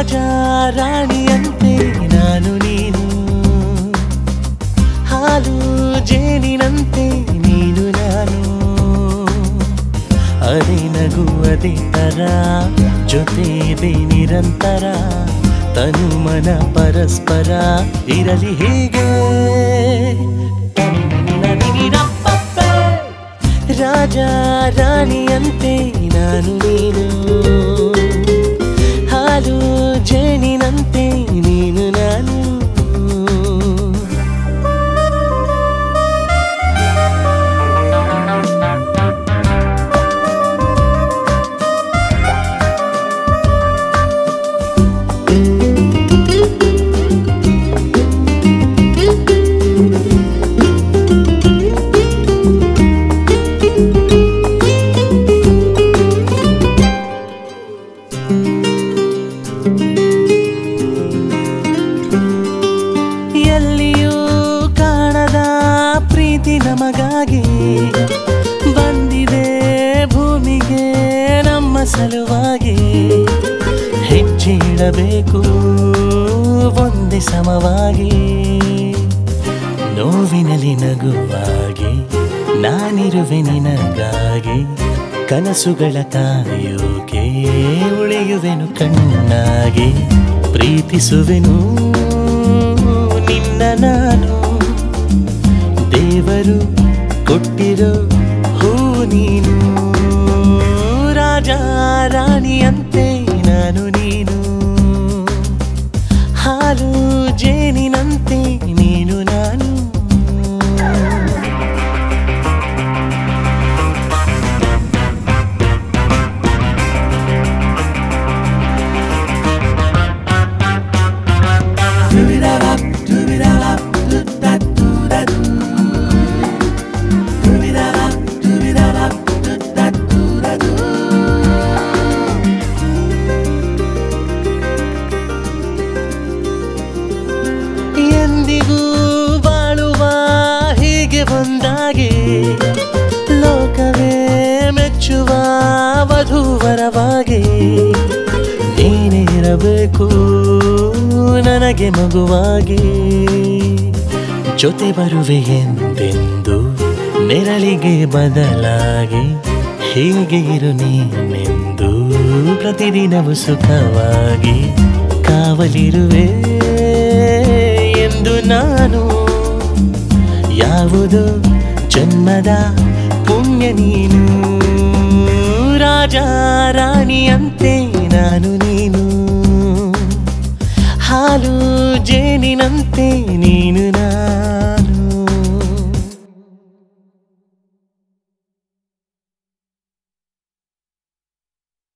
ರಾಜ ರಾಣಿಯಂತೆ ನಾನು ನೀನು ಹಾಲು ಜೇನಿನಂತೆ ನೀನು ನಾನು ಅದೇ ನಗು ಅದೇ ತರ ಜೊತೆ ಇದೆ ನಿರಂತರ ತನು ಮನ ಪರಸ್ಪರ ಇರಲಿ ಹೀಗೆ ರಾಜ ರಾಣಿಯಂತೆ ನಾನು ನೀನು ಹಾಲು ಜೇನಿನಂತೆ ನೀನು ನಾನು ಎಲ್ಲಿಯೂ ಕಾಣದ ಪ್ರೀತಿ ನಮಗಾಗಿ ಬಂದಿದೆ ಭೂಮಿಗೆ ನಮ್ಮ ಸಲುವಾಗಿ ಹೆಜ್ಜೆ ಇಡಬೇಕು ಒಂದೇ ಸಮವಾಗಿ ನೋವಿನಲ್ಲಿ ನಗುವಾಗಿ ನಾನಿರುವೆ ನಿನಗಾಗಿ ಕನಸುಗಳ ಕಾಯೋಕೆ ಉಳಿಯುವೆನು ಕಣ್ಣಾಗಿ ಪ್ರೀತಿಸುವೆನು ನಿನ್ನ ನಾನು ದೇವರು ಕೊಟ್ಟಿರೋ ಹೂ ನೀನು ರಾಜ ರಾಣಿಯಂತೆ ನಾನು ನೀನು ಹಾಲು ಜೇನಿನಂತೆ ನೀನು ನಾನು ಎಂದಿಗೂ ಬಾಳುವ ಹೀಗೆ ಒಂದಾಗಿ ಲೋಕವೇ ಮೆಚ್ಚುವ ವಧುವರವಾಗಿ ನೀನಿರಬೇಕು ನನಗೆ ಮಗುವಾಗಿ ಜೊತೆ ಬರುವೆ ಎಂದೆಂದು ನೆರಳಿಗೆ ಬದಲಾಗಿ ಹೀಗೆ ಇರು ನೀನೆಂದು ಪ್ರತಿದಿನವು ಸುಖವಾಗಿ ಕಾವಲಿರುವೆ ಎಂದು ನಾನು ಯಾವುದು ಜನ್ಮದ ಪುಣ್ಯ ನೀನು ರಾಜ ರಾಣಿಯಂತೆ ನಾನು ನೀನು ಹಾಲು ಜೇನಿನಂತೆ ನೀನು